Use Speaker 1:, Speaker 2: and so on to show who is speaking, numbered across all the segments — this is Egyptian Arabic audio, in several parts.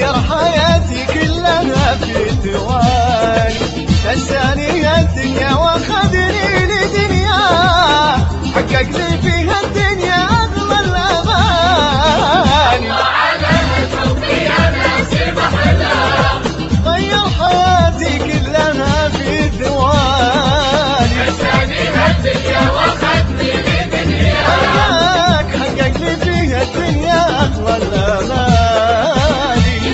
Speaker 1: غير حياتي كلها في ثواني نساني الدنيا واخذني لدنيا حقق لي فيها الدنيا اغلى الاماني غير حياتي كلها في ثواني حقق حقق لي فيها الدنيا اغلى الاماني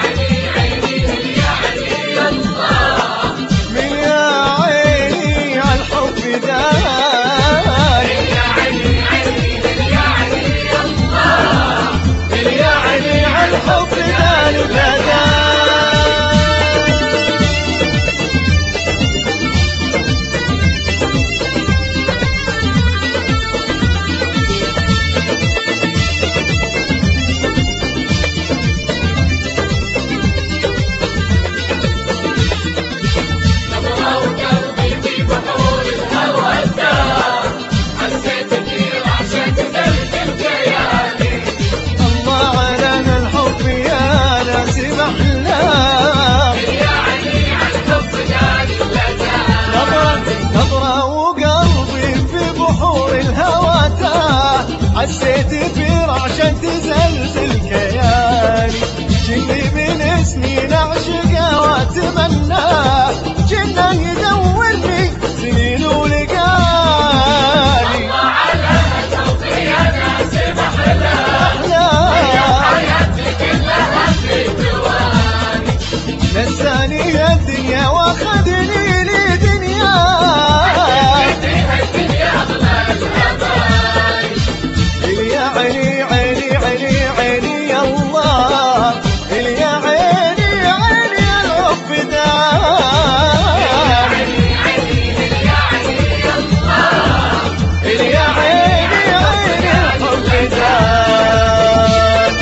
Speaker 1: من يا عيني على الحب داني من يا عيني على الحب داني بداني الله علينا الحب يا ناس محلام نظرة نظرة وقلبي في بحور الهوى تاه حسيت في رعشة تزلزل كياني جني من سنين اعشقه واتمناه جنه يدورني سنين ولقاني نساني الدنيا واخذني لدنيا يا عيني عيني عيني عيني يا الله يا عيني عيني الحب داني يا عيني عيني الحب داني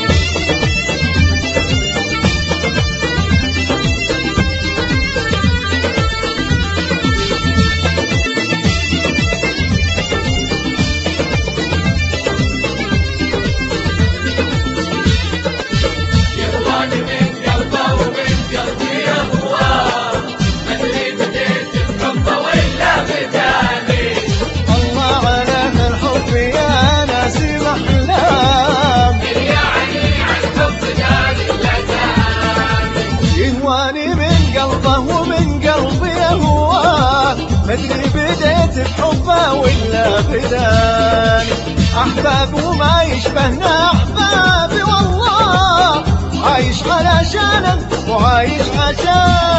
Speaker 1: الله على الحب يا ناس محلام يهواني من قلبه ومن قلبي هواه مدري بديت بحبه ولا بداني احباب وما يشبهنا احبابي والله عايش علشانه وعايش عشان